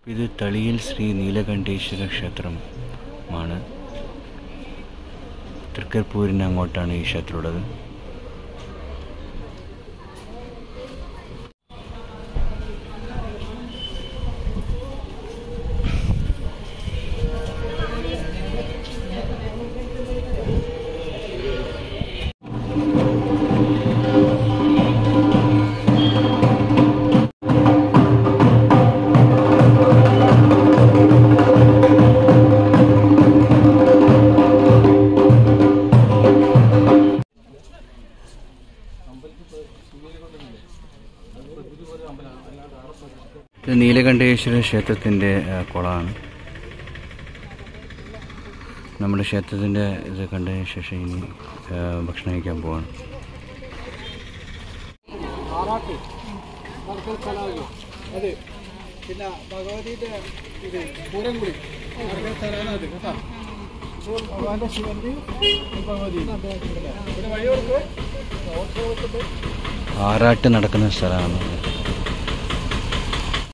ഇത് തളിയിൽ ശ്രീ നീലകണ്ഠേശ്വര ക്ഷേത്രമാണ് തൃക്കരിപ്പൂരിന് അങ്ങോട്ടാണ് ഈ ക്ഷേത്രമുള്ളത് ഇത് നീലകണ്ഠേശ്വര ക്ഷേത്രത്തിൻ്റെ ആ, കുളമാണ് നമ്മുടെ ക്ഷേത്രത്തിൻ്റെ ഇത് കണ്ടതിന് ശേഷം ഇനി ആ, ഭക്ഷണം കഴിക്കാൻ പോവാണ് ആറാട്ട് നടക്കുന്ന സ്ഥലമാണ് അത് പിന്നെ ഭഗവതിയുടെ ഇത് പൂരംകുടി നടക്കുന്ന സ്ഥലമാണ് അത് കേട്ടോ ഇത് ഭഗവാന്റെ ശിവന്റെ ഭഗവതി ഇവിടെ വഴി കൊടുക്കും ആറാട്ട് നടക്കുന്ന സ്ഥലമാണ്